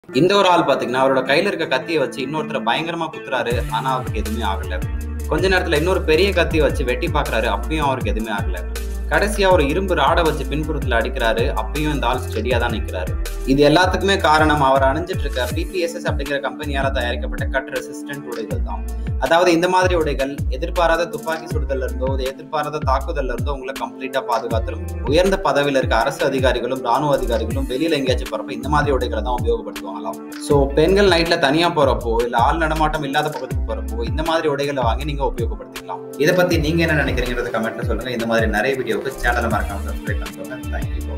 இந்த ஒரு ஆள் பாத்தீங்கன்னா அவரோட கையில இருக்க கத்தியை வச்சு இன்னொருத்தரை பயங்கரமா குத்துறாரு ஆனா அவருக்கு எதுவுமே ஆகல கொஞ்ச நேரத்துல இன்னொரு பெரிய கத்தியை வச்சு வெட்டி பாக்குறாரு அப்பயும் அவருக்கு எதுவுமே ஆகல கடைசியா ஒரு இரும்பு ராடை வச்சு பின்புறத்துல அடிக்கிறாரு அப்பயும் இந்த ஆள் ஸ்டெடியா தான் நிக்கிறாரு இது எல்லாத்துக்குமே காரணம் அவர் அணிஞ்சிட்டு இருக்க பிபிஎஸ்எஸ் அப்படிங்கிற கம்பெனியால தயாரிக்கப்பட்ட கட் ரெசிஸ்டன்ட் உடைகள் தான் அதாவது இந்த மாதிரி உடைகள் எதிர்பாராத துப்பாக்கி சுடுதல்ல இருந்தோ எதிர்பாராத தாக்குதல்ல இருந்தோ உங்களை கம்ப்ளீட்டா பாதுகாத்துரும் உயர்ந்த பதவியில இருக்க அரசு அதிகாரிகளும் ராணுவ அதிகாரிகளும் வெளியில எங்கேயாச்சும் போறப்ப இந்த மாதிரி உடைகளை தான் உபயோகப்படுத்துவாங்களாம் சோ பெண்கள் நைட்ல தனியா போறப்போ இல்ல ஆள் நடமாட்டம் இல்லாத பக்கத்துக்கு போறப்போ இந்த மாதிரி உடைகளை வாங்கி நீங்க உபயோகப்படுத்திக்கலாம் இதை பத்தி நீங்க என்ன நினைக்கிறீங்கிறது கமெண்ட்ல சொல்லுங்க இந்த மாதிரி நிறைய வீடியோவுக்கு சேனலை மறக்காம சப்ஸ்கிரைப் பண்ணிக்கோங்க தேங்க்யூ